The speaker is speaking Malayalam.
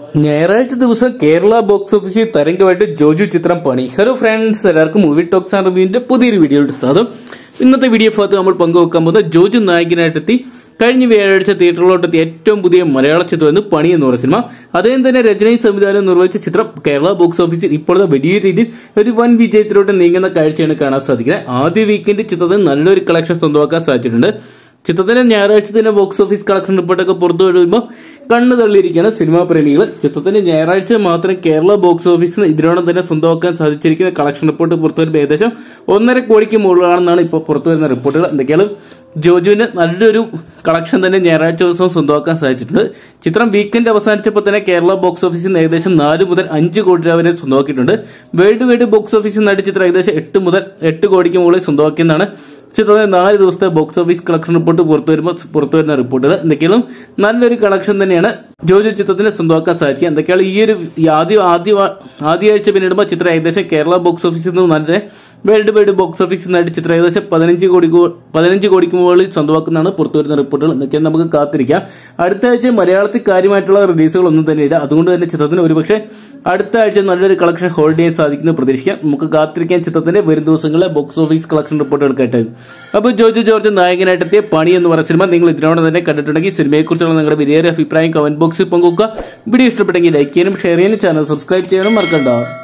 ഞായറാഴ്ച ദിവസം കേരള ബോക്സ് ഓഫീസിൽ തരംഗമായിട്ട് ജോജു ചിത്രം പണി ഹലോ ഫ്രണ്ട്സ് എല്ലാവർക്കും മൂവി ടോക്സ് ആൻഡ് റിവ്യൂവിന്റെ പുതിയൊരു വീഡിയോയുടെ സ്വാഗതം ഇന്നത്തെ വീഡിയോ ഭാഗത്ത് നമ്മൾ പങ്കുവെക്കാൻ പോകുന്നത് ജോജു നായകനായിട്ടെത്തി കഴിഞ്ഞ വ്യാഴാഴ്ച തിയേറ്ററിലോട്ടെത്തിയ ഏറ്റവും പുതിയ മലയാള ചിത്രമെന്ന് പണി എന്ന് പറയുന്ന സിനിമ അദ്ദേഹം തന്നെ രചനയും സംവിധാനം നിർവഹിച്ച ചിത്രം കേരള ബോക്സ് ഓഫീസിൽ ഇപ്പോഴത്തെ വലിയ രീതിയിൽ ഒരു വൻ വിജയത്തിലോട്ട് നീങ്ങുന്ന കാഴ്ചയാണ് കാണാൻ സാധിക്കുന്നത് ആദ്യ വീക്കെൻഡ് ചിത്രത്തിന് നല്ലൊരു കളക്ഷൻ സ്വന്തമാക്കാൻ സാധിച്ചിട്ടുണ്ട് ചിത്രത്തിന്റെ ഞായറാഴ്ച തന്നെ ബോക്സ് ഓഫീസ് കളക്ഷൻ റിപ്പോർട്ടൊക്കെ പുറത്തു വരുമ്പോൾ കണ്ണു തള്ളിയിരിക്കുകയാണ് സിനിമാ പ്രേമികൾ ചിത്രത്തിന്റെ ഞായറാഴ്ച മാത്രം കേരള ബോക്സ് ഓഫീസിന് ഇതിനോടൊപ്പം തന്നെ സ്വന്തമാക്കാൻ സാധിച്ചിരിക്കുന്ന കളക്ഷൻ റിപ്പോർട്ട് പുറത്തു വരുമ്പോൾ ഏകദേശം ഒന്നര കോടിക്ക് മുകളിലാണെന്നാണ് ഇപ്പോൾ പുറത്തു വരുന്ന റിപ്പോർട്ടുകൾ എന്തൊക്കെയാണ് ജോജുവിന് നല്ലൊരു കളക്ഷൻ തന്നെ ഞായറാഴ്ച ദിവസം സ്വന്തമാക്കാൻ സാധിച്ചിട്ടുണ്ട് ചിത്രം വീക്കെൻഡ് അവസാനിച്ചപ്പോൾ തന്നെ കേരള ബോക്സ് ഓഫീസിൽ നിന്ന് ഏകദേശം നാല് മുതൽ അഞ്ച് കോടി രൂപ വരെ സ്വന്തമാക്കിയിട്ടുണ്ട് വേൾഡ് വൈഡ് ബോക്സ് ഓഫീസിൽ നടി ചിത്രം ഏകദേശം എട്ട് മുതൽ എട്ട് കോടിക്ക് മുകളിൽ സ്വന്തമാക്കിയെന്നാണ് ചിത്രത്തിന്റെ നാല് ദിവസത്തെ ബോക്സ് ഓഫീസ് കളക്ഷൻ റിപ്പോർട്ട് പുറത്തു വരുമ്പോൾ പുറത്തു വരുന്ന റിപ്പോർട്ടുകൾ എന്തൊക്കെയാണ് നല്ലൊരു കളക്ഷൻ തന്നെയാണ് ജോജു ചിത്രത്തിന് സ്വന്തമാക്കാൻ സാധിക്കുക എന്തൊക്കെയാണ് ഈ ഒരു ഈ ആദ്യ ആദ്യ ആദ്യ ആഴ്ച പിന്നിടുമ്പോൾ ചിത്രം ഏകദേശം കേരള ബോക്സ് ഓഫീസിൽ നിന്ന് നല്ല വേൾഡ് വൈഡ് ബോക്സ് ഓഫീസിൽ നിന്നായിട്ട് ചിത്രം ഏകദേശം പതിനഞ്ച് കോടി പതിനഞ്ച് കോടിക്ക് മുകളിൽ സ്വന്തമാക്കുന്നതാണ് പുറത്തു വരുന്ന റിപ്പോർട്ടുകൾ എന്നൊക്കെ നമുക്ക് കാത്തിരിക്കാം അടുത്ത ആഴ്ച മലയാളത്തിൽ കാര്യമായിട്ടുള്ള റിലീസുകൾ ഒന്നും തന്നെയില്ല അതുകൊണ്ട് തന്നെ ചിത്രത്തിന് ഒരുപക്ഷെ അടുത്ത ആഴ്ച നല്ലൊരു കളക്ഷൻ ഹോൾഡ് ചെയ്യാൻ സാധിക്കുന്നു പ്രതീക്ഷിക്കാം നമുക്ക് കാത്തിരിക്കാൻ ചിത്രത്തിന്റെ വരും ദിവസങ്ങളിലെ ബോക്സ് ഓഫീസ് കളക്ഷൻ റിപ്പോർട്ടുകൾ കേട്ടത് അപ്പോൾ ജോജു ജോർജ് നായകനായിട്ടെത്തിയ പണി എന്ന് പറയുന്ന സിനിമ നിങ്ങൾ ഇതിനോട് തന്നെ കണ്ടിട്ടുണ്ടെങ്കിൽ സിനിമയെക്കുറിച്ചുള്ള നിങ്ങളുടെ വിലയേറിയ അഭിപ്രായം കമന്റ് ബോക്സിൽ പങ്കുവെക്കുക വീഡിയോ ഇഷ്ടപ്പെട്ടെങ്കിൽ ലൈക്ക് ചെയ്യാനും ഷെയർ ചെയ്യാനും ചാനൽ സബ്സ്ക്രൈബ് ചെയ്യാനും മറക്കണ്ട